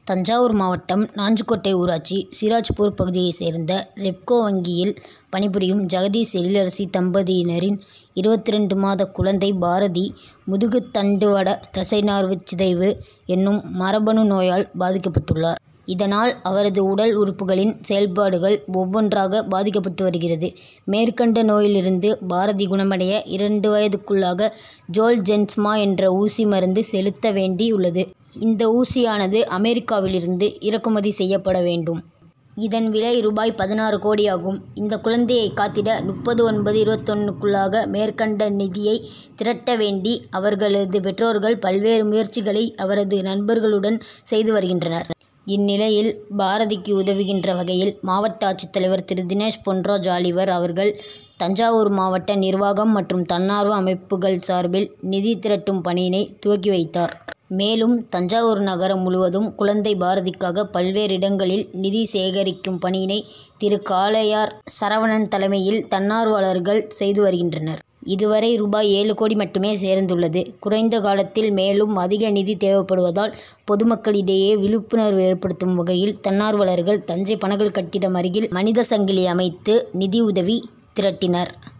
தஞ்சாவூர் மாவட்டம் நாஞ்சிக்கோட்டை ஊராட்சி சிராஜ்பூர் பகுதியைச் சேர்ந்த ரெப்கோ வங்கியில் பணிபுரியும் ஜெகதீஷ் எழிலரசி தம்பதியினரின் இருபத்தி ரெண்டு மாத குழந்தை பாரதி முதுகுத்தண்டுவட தசைநார்வுச் சிதைவு என்னும் மரபணு நோயால் பாதிக்கப்பட்டுள்ளார். இதனால் அவரது உடல் உறுப்புகளின் செயல்பாடுகள் ஒவ்வொன்றாக பாதிக்கப்பட்டு வருகிறது. மேற்கண்ட நோயிலிருந்து பாரதி குணமடைய இரண்டு வயதுக்குள்ளாக ஜோல்ஜென்ஸ்மா என்ற ஊசி மருந்து செலுத்த வேண்டியுள்ளது. இந்த ஊசியானது அமெரிக்காவிலிருந்து இறக்குமதி செய்யப்பட வேண்டும். இதன் விலை ரூபாய் பதினாறு கோடியாகும். இந்த குழந்தையை காத்திட முப்பது ஒன்பது-இருபத்தொன்னுக்குள்ளாக மேற்கண்ட நிதியை திரட்ட வேண்டி அவர்களது பெற்றோர்கள் பல்வேறு முயற்சிகளை அவரது நண்பர்களுடன் செய்து வருகின்றனர். இந்நிலையில் பாரதிக்கு உதவுகின்ற வகையில் மாவட்ட ஆட்சித்தலைவர் திரு. தினேஷ் பொன்ராஜ் ஆலிவர் அவர்கள் தஞ்சாவூர் மாவட்ட நிர்வாகம் மற்றும் தன்னார்வ அமைப்புகள் சார்பில் நிதி திரட்டும் பணியினை துவக்கி வைத்தார். மேலும் தஞ்சாவூர் நகரம் முழுவதும் குழந்தை பாரதிக்காக பல்வேறு இடங்களில் நிதி சேகரிக்கும் பணியினை திரு. காளையார் சரவணன் தலைமையில் தன்னார்வலர்கள் செய்து வருகின்றனர். இதுவரை ரூபாய் ஏழு கோடி மட்டுமே சேர்ந்துள்ளது. குறைந்த காலத்தில் மேலும் அதிக நிதி தேவைப்படுவதால் பொதுமக்களிடையே விழிப்புணர்வு ஏற்படுத்தும் வகையில் தன்னார்வலர்கள் தஞ்சை பனகல் கட்டிடம் அருகில் மனித சங்கிலி அமைத்து நிதி உதவி திரட்டினர்.